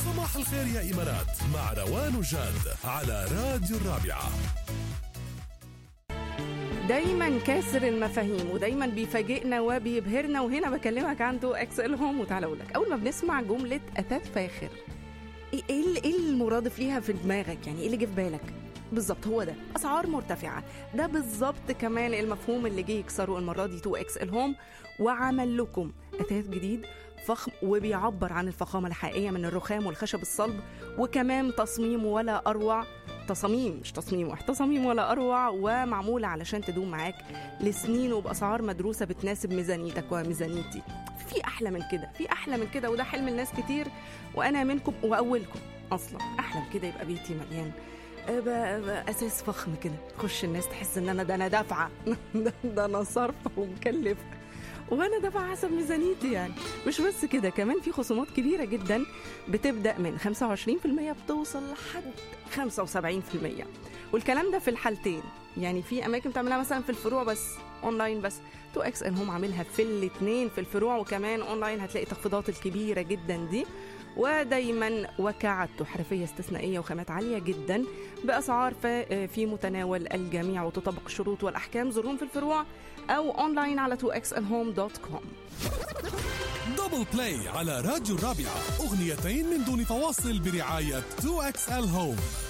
صباح الخير يا إمارات مع روان وجاد على راديو الرابعة دايما كاسر المفاهيم ودايما بيفاجئنا وبيبهرنا وهنا بكلمك عن تو اكس ال هوم وتعالى اقول لك اول ما بنسمع جمله اثاث فاخر ايه ايه إيه المرادف ليها في دماغك يعني ايه اللي جه في بالك بالظبط هو ده اسعار مرتفعه ده بالظبط كمان المفهوم اللي جه يكسره المره دي 2 اكس ال هوم وعمل لكم اثاث جديد فخم وبيعبر عن الفخامه الحقيقيه من الرخام والخشب الصلب وكمان تصميم ولا اروع تصاميم مش تصميم واحد تصاميم ولا اروع ومعموله علشان تدوم معاك لسنين وباسعار مدروسه بتناسب ميزانيتك وميزانيتي في احلى من كده في احلى من كده وده حلم الناس كتير وانا منكم واولكم اصلا احلى من كده يبقى بيتي مليان أه ب- ب- اساس فخم كده تخش الناس تحس ان انا ده انا دافعه ده- ده انا صارفه ومكلفه وانا دافعه حسب ميزانيتي يعني مش بس كده كمان في خصومات كبيره جدا بتبدا من 25% بتوصل لحد 75% والكلام ده في الحالتين يعني في اماكن بتعملها مثلا في الفروع بس اونلاين بس 2 اكس ان هم عاملها في الاثنين في الفروع وكمان اونلاين هتلاقي التخفيضات الكبيره جدا دي ودايما وكعدته حرفيه استثنائيه وخامات عاليه جدا باسعار ف- في متناول الجميع وتطبق الشروط والاحكام زورهم في الفروع او اونلاين على 2xnhome.com دبل بلاي على راديو الرابعة أغنيتين من دون فواصل برعاية 2XL هوم